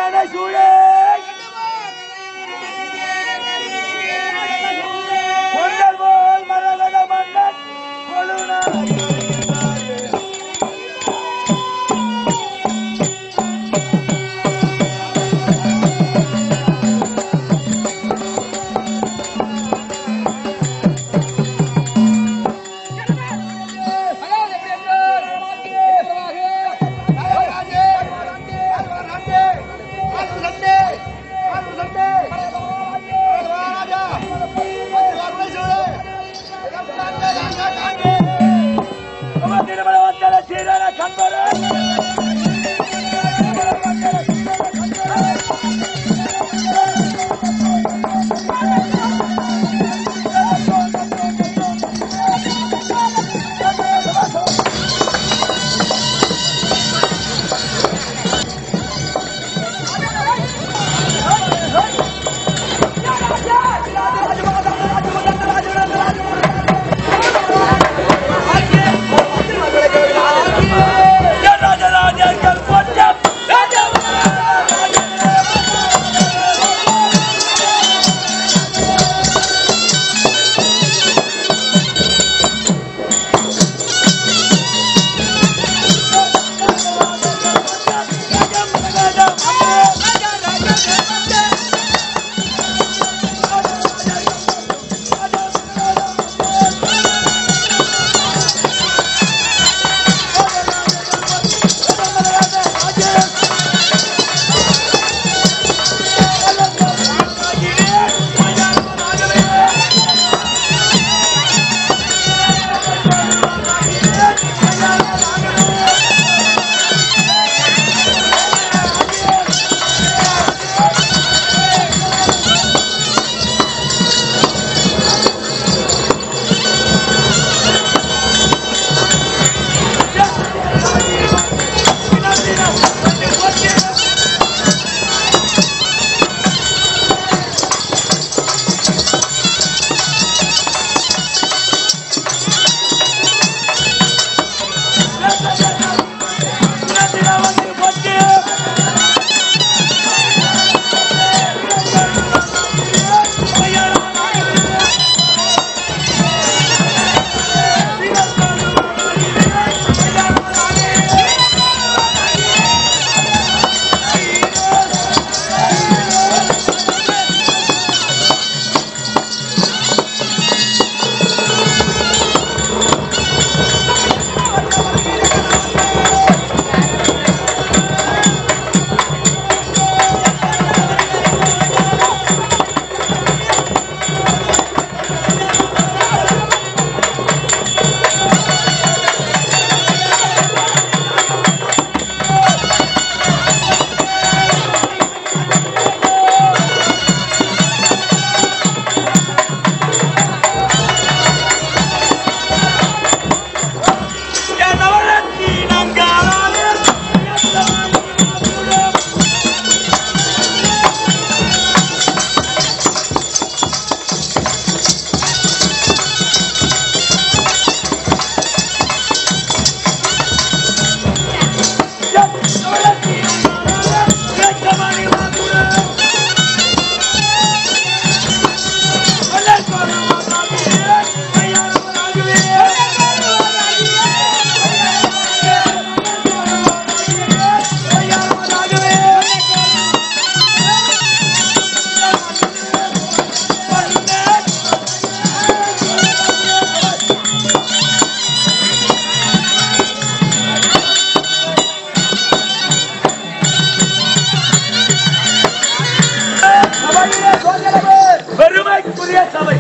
சீரான சூழே கொண்டல் போல் மரகத மன்னன் கொழுநாள் திருமணவத்தல சீரான கண்பரே ராஜராஜர்கள் கொஞ்சம் பெருமைக்குரிய சபை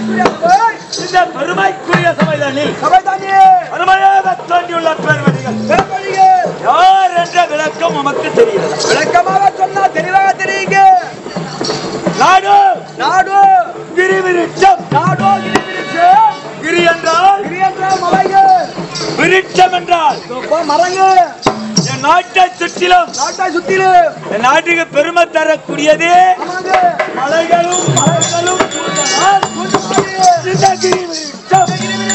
இந்த பெருமைக்குரிய சபைதனில் அருமையாக தோன்றியுள்ள பெருமதிகள் யார் என்ற விளக்கம் உமக்கு தெரிகிறது விளக்கமாக சொன்னா தெளிவாக தெரியுங்க நாடு நாடோ கிரிவிருட்சம் நாடோ கிரிவிருட்சம் கிரி என்றால் கிரி என்ற மலைகள் விருட்சம் என்றால் இப்போ மரங்க என் நாட்டை சுற்றிலும் நாட்டை சுத்திலும் என் நாட்டுக்கு பெருமை தரக்கூடியது ஆமாங்க மலைகளும் மலைகளும் சூழ்ந்ததால் இந்த கிரி விருட்சம்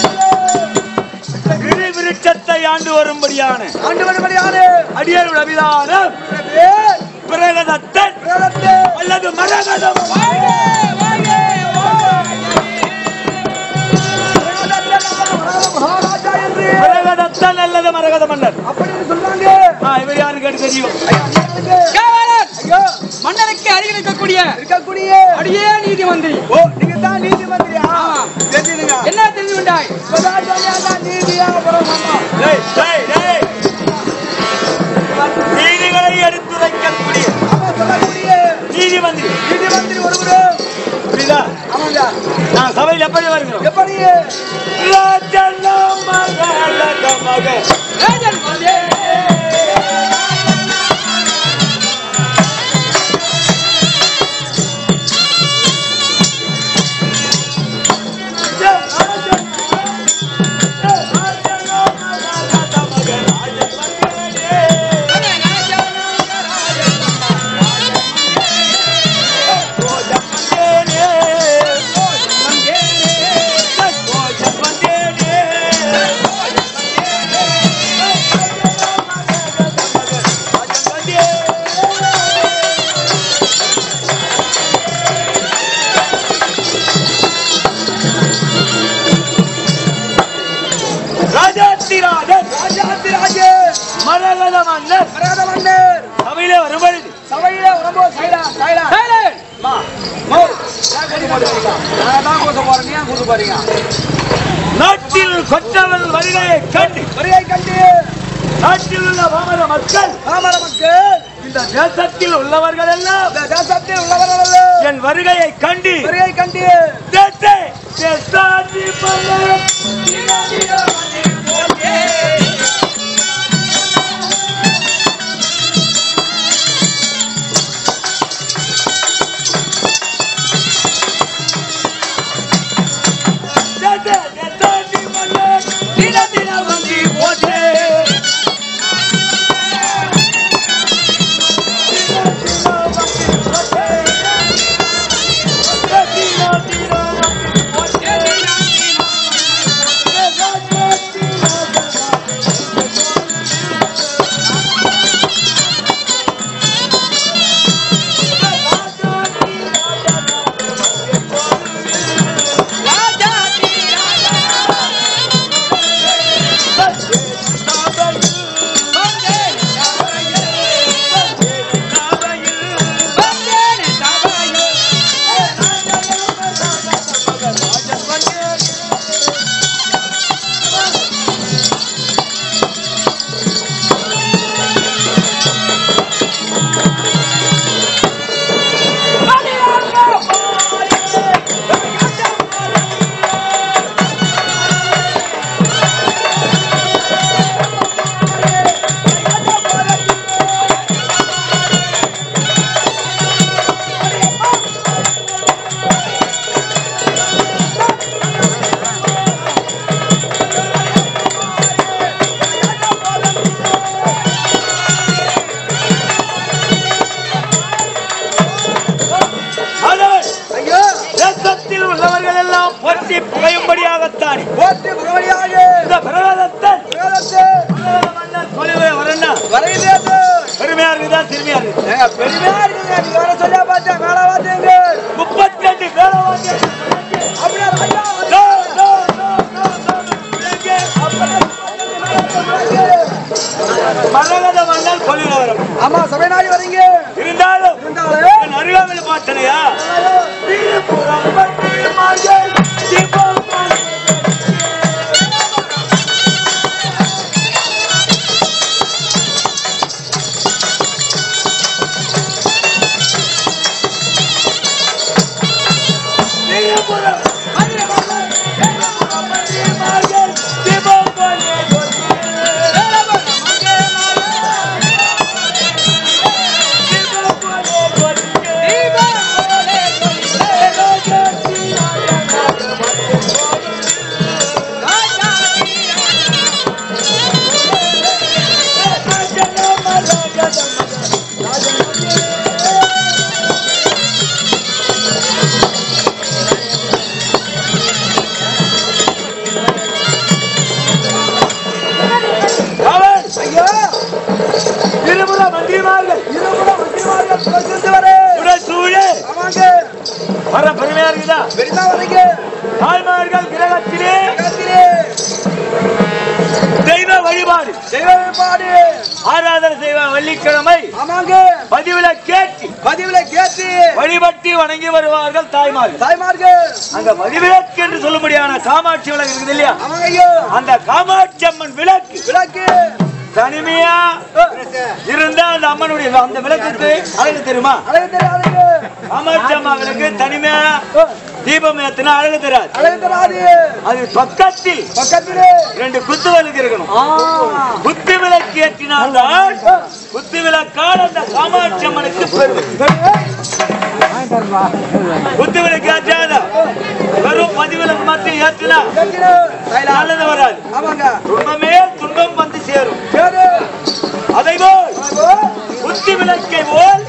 கிரி விருட்சத்தை ஆண்டு வரும்படியான ஆண்டு வரும்படியானே அடியருள் அபிதானம் பிரகதத்தன் பிரகதத்தே அல்லது மரகதம் மகாராஜா என்று பிரகதத்தன் அல்லது மரகத மன்னர் அப்படின்னு சொல்றாங்க ஆ, இவர் யாரு கேட்டு தெரியும் ஐயா, நீங்களுக்கு கேவலன் ஐயோ மன்னருக்கு அருகில் இருக்கக்கூடிய இருக்கக்கூடிய அடியே நீதி மந்திரி ஓ நீங்க தான் நீதிமன்றியா தெரிஞ்சுடுங்க என்ன தெரிந்து கொண்டாய் இப்பதான் சொன்னியா நீதியா அப்புறம் அம்மா டேய், டேய், டேய். நீதிகளை எடுத்துரைக்கக்கூடிய அம்மா சொல்லக்கூடிய நீதிமன்றி நீதிமந்திரி ஒருவரும் புரியுதா ஆமாங்க நான் சபையில் எப்படி வருகிறோம் எப்படி ராஜன மகளக மக ராஜன் வந்தே ராஜாத்திராஜன் ராஜாதிராஜே மரகத மன்னர் மரகத மன்னர் சபையிலே வரும்பொழுது சபையில உடம்போ சைலா சைலா சைலன் மா மோ நான் கூட்டு போறீங்க நான் தான் கூட்டு போறேன் நீ ஏன் கூட்டு போறீங்க நாட்டில் கொற்றவன் வருகையை கண்டு வருகை கண்டு நாட்டில் உள்ள பாமர மக்கள் மாமர மக்கள் இந்த தேசத்தில் உள்ளவர்கள் எல்லாம் இந்த தேசத்தில் உள்ளவர்கள் என் வருகையை கண்டு வருகை கண்டு தேசே தேசாதிபதி தேசே தேசாதிபதி தின தின வந்தி போற்றே ஆண்டவர், ஐயோ தேசத்தில் உள்ளவர்கள் எல்லாம் போற்றி புகையும்படியாகத்தானே போற்றி புகழியாக இந்த பிரகதத்தன் பிரகதத்தே மன்னன் தொலைவே வரேன்னா வரையிலேது பெருமையா இருக்குதா திரும்பியா இருக்கு ஏங்க பெருமையா இருக்குங்க நீங்க வர சொல்லியா பார்த்தேன் மேல பார்த்தேங்க முப்பத்தி ரெண்டு பேரை வாங்கி அப்படியே Raja no, no, no, no, no, எங்கே? மரகத மன்னன் கொள்ளிட வரும் ஆமா சபை நாடி வரீங்க இருந்தாலும் இருந்தாலும் என் அருகாமையில் பார்த்தனையா திருப்புறம் பற்றி மகள் சிவம் திருப்புறம் மகள் சிவம் அவன் ஐயா இருபுற மந்திரிமார்கள் இருபுறம் மந்திரிமார்கள் சுத்தவரே உடசூழே ஆமாங்க வர பெருமையா இருக்குதா பெரிதா வரீங்க தாய்மார்கள் கிரகத்திலே கத்திரே தெய்வ வழிபாடு தெய்வ வழிபாடு ஆராதனை செய்வ வெள்ளிக்கிழமை ஆமாங்க பதிவில கேட்டு பதிவில கேட்டு வழிபட்டு வணங்கி வருவார்கள் தாய்மார்கள் தாய்மார்கள் அங்க வழிவிளக்கு என்று சொல்லும்படியான காமாட்சி விளக்கு இருக்குது இல்லையா ஆமாங்க ஐயோ அந்த காமாட்சி அம்மன் விளக்கு விளக்கு தனிமையா இருந்தா அந்த அம்மனுடைய அந்த விளக்குக்கு அழகு தெரியுமா அழகு தெரியாதுங்க காமாட்சி அம்மா விளக்கு தனிமையா தீபம் ஏத்தினா அழகு தராது அழகு தெரியாது அது பக்கத்தில் பக்கத்திலே ரெண்டு குத்து விளக்கு இருக்கணும் ஆ குத்து விளக்கு ஏற்றினால்தான் குத்து விளக்கால் அந்த காமாட்சி அம்மனுக்கு பெருமை குத்து விளக்கு ஏற்றாத வெறும் பதிவிளக்கு மட்டும் ஏற்றினா நல்லது வராது ஆமாங்க துன்பமே துன்பம் வந்து சேரும் சரி அதை போல் குத்து விளக்கை போல்